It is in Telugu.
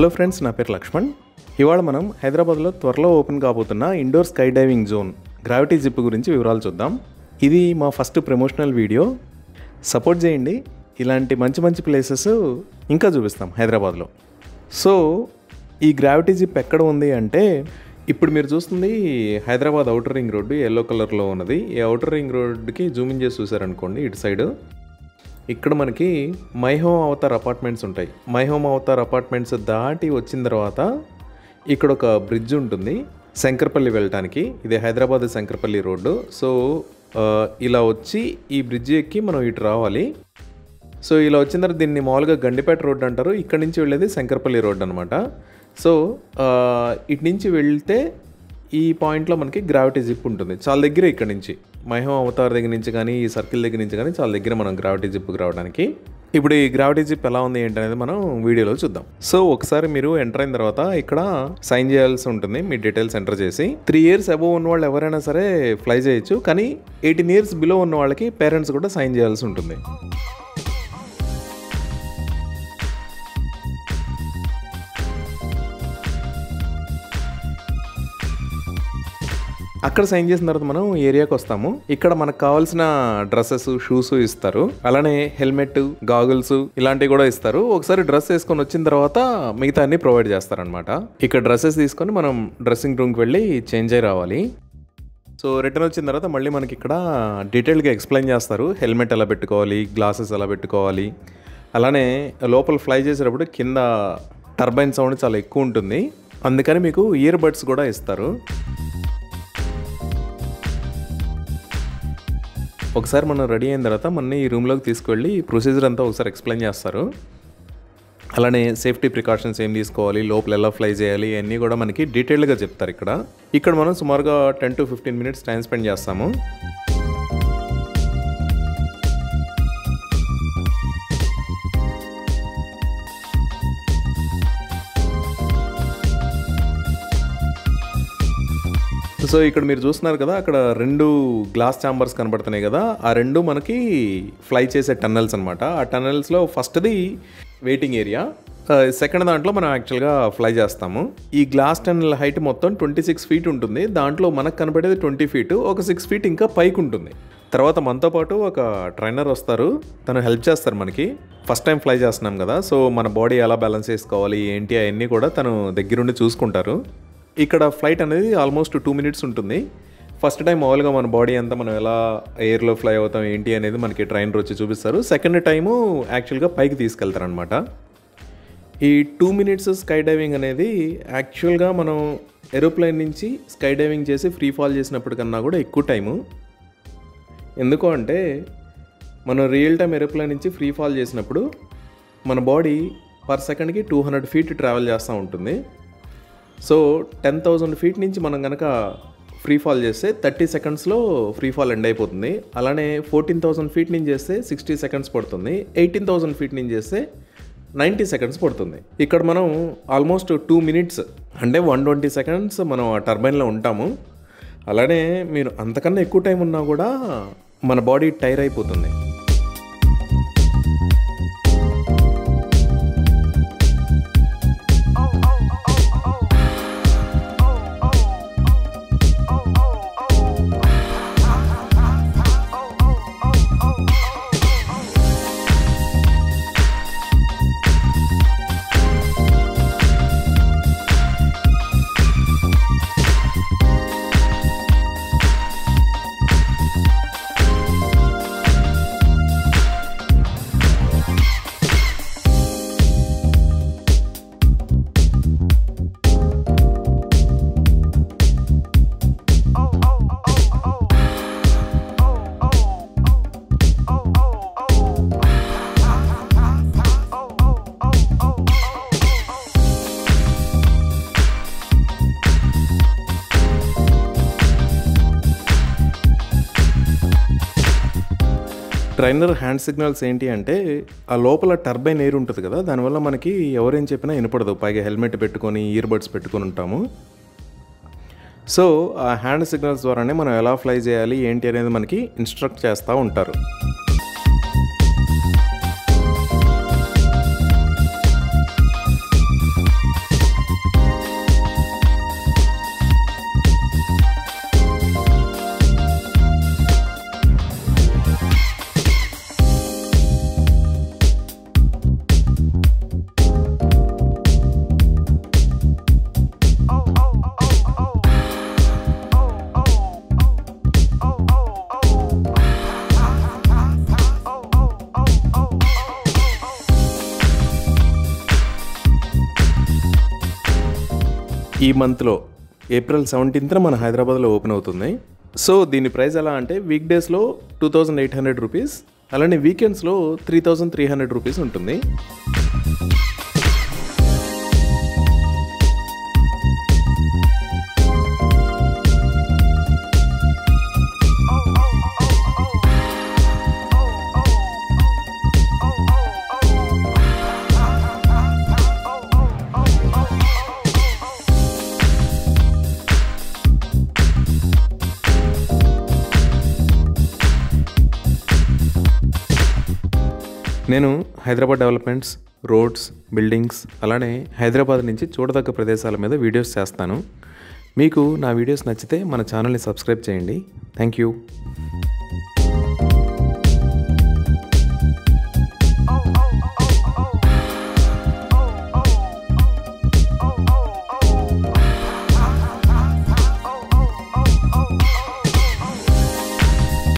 హలో ఫ్రెండ్స్ నా పేరు లక్ష్మణ్ ఇవాళ మనం హైదరాబాద్లో త్వరలో ఓపెన్ కాబోతున్న indoor skydiving zone gravity zip గురించి వివరాలు చూద్దాం ఇది మా ఫస్ట్ ప్రమోషనల్ వీడియో సపోర్ట్ చేయండి ఇలాంటి మంచి మంచి ప్లేసెస్ ఇంకా చూపిస్తాం హైదరాబాద్లో సో ఈ గ్రావిటీ జిప్ ఎక్కడ ఉంది అంటే ఇప్పుడు మీరు చూస్తుంది Hyderabad outer ring road yellow కలర్లో ఉన్నది ఈ అవుటర్ రింగ్ రోడ్డుకి జూమింగ్ చేసి చూసారనుకోండి ఇటు సైడ్ ఇక్కడ మనకి మై హోమ్ అవతార్ అపార్ట్మెంట్స్ ఉంటాయి మై హోమ్ అవతార్ అపార్ట్మెంట్స్ దాటి వచ్చిన తర్వాత ఇక్కడ ఒక బ్రిడ్జ్ ఉంటుంది శంకర్పల్లి వెళ్ళటానికి ఇది హైదరాబాద్ శంకర్పల్లి రోడ్డు సో ఆ, ఇలా వచ్చి ఈ బ్రిడ్జ్ ఎక్కి మనం ఇటు రావాలి సో ఇలా వచ్చిన తర్వాత దీన్ని మామూలుగా గండిపేట రోడ్ అంటారు ఇక్కడ నుంచి వెళ్ళేది శంకర్పల్లి రోడ్ అనమాట సో ఆ, ఇటు నుంచి వెళ్తే ఈ పాయింట్లో మనకి గ్రావిటీ జిప్ ఉంటుంది చాలా దగ్గర ఇక్కడ నుంచి మైహోమ్ అవతార్ దగ్గర నుంచి కానీ ఈ సర్కిల్ దగ్గర నుంచి కానీ చాలా దగ్గర మనం గ్రావిటీ జిప్కి రావడానికి ఇప్పుడు ఈ గ్రావిటీ జిప్ ఎలా ఉంది ఏంటి అనేది మనం వీడియోలో చూద్దాం సో ఒకసారి మీరు ఎంటర్ అయిన తర్వాత ఇక్కడ సైన్ చేయాల్సి ఉంటుంది మీ డీటెయిల్స్ ఎంటర్ చేసి త్రీ ఇయర్స్ అబోవ్ ఉన్న వాళ్ళు ఎవరైనా సరే ఫ్లై చేయొచ్చు కానీ ఎయిటీన్ ఇయర్స్ బిలో ఉన్న వాళ్ళకి పేరెంట్స్ కూడా సైన్ చేయాల్సి ఉంటుంది అక్కడ సైన్ చేసిన తర్వాత మనం ఏరియాకి వస్తాము ఇక్కడ మనకు కావాల్సిన డ్రెస్సెస్ షూస్ ఇస్తారు అలానే హెల్మెట్ గాగుల్స్ ఇలాంటివి కూడా ఇస్తారు ఒకసారి డ్రెస్ వేసుకొని వచ్చిన తర్వాత మిగతా అన్ని ప్రొవైడ్ చేస్తారనమాట ఇక్కడ డ్రెస్సెస్ తీసుకొని మనం డ్రెస్సింగ్ రూమ్కి వెళ్ళి చేంజ్ అయి రావాలి సో రిటర్న్ వచ్చిన తర్వాత మళ్ళీ మనకి ఇక్కడ డీటెయిల్గా ఎక్స్ప్లెయిన్ చేస్తారు హెల్మెట్ ఎలా పెట్టుకోవాలి గ్లాసెస్ ఎలా పెట్టుకోవాలి అలానే లోపల ఫ్లై చేసేటప్పుడు కింద టర్బైన్ సౌండ్ చాలా ఎక్కువ ఉంటుంది అందుకని మీకు ఇయర్ బడ్స్ కూడా ఇస్తారు ఒకసారి మనం రెడీ అయిన తర్వాత మన ఈ రూమ్లోకి తీసుకువెళ్ళి ఈ ప్రొసీజర్ అంతా ఒకసారి ఎక్స్ప్లెయిన్ చేస్తారు అలానే సేఫ్టీ ప్రికాషన్స్ ఏం తీసుకోవాలి లోపల ఎలా ఫ్లై చేయాలి అన్నీ కూడా మనకి డీటెయిల్గా చెప్తారు ఇక్కడ ఇక్కడ మనం సుమారుగా ten to fifteen minutes time spend చేస్తాము సో ఇక్కడ మీరు చూస్తున్నారు కదా అక్కడ రెండు గ్లాస్ ఛాంబర్స్ కనబడుతున్నాయి కదా ఆ రెండు మనకి ఫ్లై చేసే టన్నల్స్ అనమాట ఆ టన్నల్స్లో ఫస్ట్ది వెయిటింగ్ ఏరియా సెకండ్ దాంట్లో మనం యాక్చువల్గా ఫ్లై చేస్తాము ఈ గ్లాస్ టన్నల్ హైట్ మొత్తం ట్వంటీ సిక్స్ ఫీట్ ఉంటుంది దాంట్లో మనకు కనపడేది ట్వంటీ ఫీట్ ఒక సిక్స్ ఫీట్ ఇంకా పైకి ఉంటుంది తర్వాత మనతో పాటు ఒక ట్రైనర్ వస్తారు తను హెల్ప్ చేస్తారు మనకి ఫస్ట్ టైం ఫ్లై చేస్తున్నాం కదా సో మన బాడీ ఎలా బ్యాలెన్స్ చేసుకోవాలి ఏంటి అవన్నీ కూడా తను దగ్గరుండి చూసుకుంటారు ఇక్కడ ఫ్లైట్ అనేది ఆల్మోస్ట్ టూ మినిట్స్ ఉంటుంది ఫస్ట్ టైం మామూలుగా మన బాడీ అంతా మనం ఎలా ఎయిర్లో ఫ్లై అవుతాం ఏంటి అనేది మనకి ట్రైనర్ వచ్చి చూపిస్తారు సెకండ్ టైము యాక్చువల్గా పైకి తీసుకెళ్తారనమాట ఈ టూ మినిట్స్ స్కై డైవింగ్ అనేది యాక్చువల్గా మనం ఏరోప్లేన్ నుంచి స్కై డైవింగ్ చేసి ఫ్రీ ఫాల్ చేసినప్పుడు కన్నా కూడా ఎక్కువ టైము ఎందుకు అంటే మనం రియల్ టైం ఏరోప్లేన్ నుంచి ఫ్రీ ఫాల్ చేసినప్పుడు మన బాడీ పర్ సెకండ్కి టూ హండ్రెడ్ ఫీట్ ట్రావెల్ చేస్తూ ఉంటుంది సో టెన్ థౌజండ్ ఫీట్ నుంచి మనం కనుక ఫ్రీ ఫాల్ చేస్తే థర్టీ సెకండ్స్లో ఫ్రీ ఫాల్ ఎండ్ అయిపోతుంది అలానే ఫోర్టీన్ థౌసండ్ ఫీట్ నుంచి చేస్తే సిక్స్టీ సెకండ్స్ పడుతుంది ఎయిటీన్ థౌసండ్ ఫీట్ నుంచి చేస్తే నైంటీ సెకండ్స్ పడుతుంది ఇక్కడ మనం ఆల్మోస్ట్ టూ మినిట్స్ అంటే వన్ ట్వంటీ సెకండ్స్ మనం ఆ టర్బైన్లో ఉంటాము అలానే మీరు అంతకన్నా ఎక్కువ టైం ఉన్నా కూడా మన బాడీ టైర్ అయిపోతుంది ట్రైనర్ హ్యాండ్ సిగ్నల్స్ ఏంటి అంటే ఆ లోపల టర్బైన్ ఎయిర్ ఉంటుంది కదా దానివల్ల మనకి ఎవరేం చెప్పినా వినపడదు పైగా హెల్మెట్ పెట్టుకొని ఇయర్ బడ్స్ పెట్టుకొని ఉంటాము సో ఆ హ్యాండ్ సిగ్నల్స్ ద్వారానే మనం ఎలా ఫ్లై చేయాలి ఏంటి అనేది మనకి ఇన్స్ట్రక్ట్ చేస్తూ ఉంటారు ఈ మంత్లో ఏప్రిల్ సెవెంటీన్త్న మన హైదరాబాద్లో ఓపెన్ అవుతుంది సో దీని ప్రైస్ ఎలా అంటే వీక్ డేస్లో two thousand eight hundred rupees అలానే వీకెండ్స్లో three thousand three hundred rupees ఉంటుంది నేను హైదరాబాద్ డెవలప్మెంట్స్ రోడ్స్ బిల్డింగ్స్ అలానే హైదరాబాద్ నుంచి చూడదగ్గ ప్రదేశాల మీద వీడియోస్ చేస్తాను మీకు నా వీడియోస్ నచ్చితే మన ఛానల్ని సబ్స్క్రైబ్ చేయండి థ్యాంక్ యూ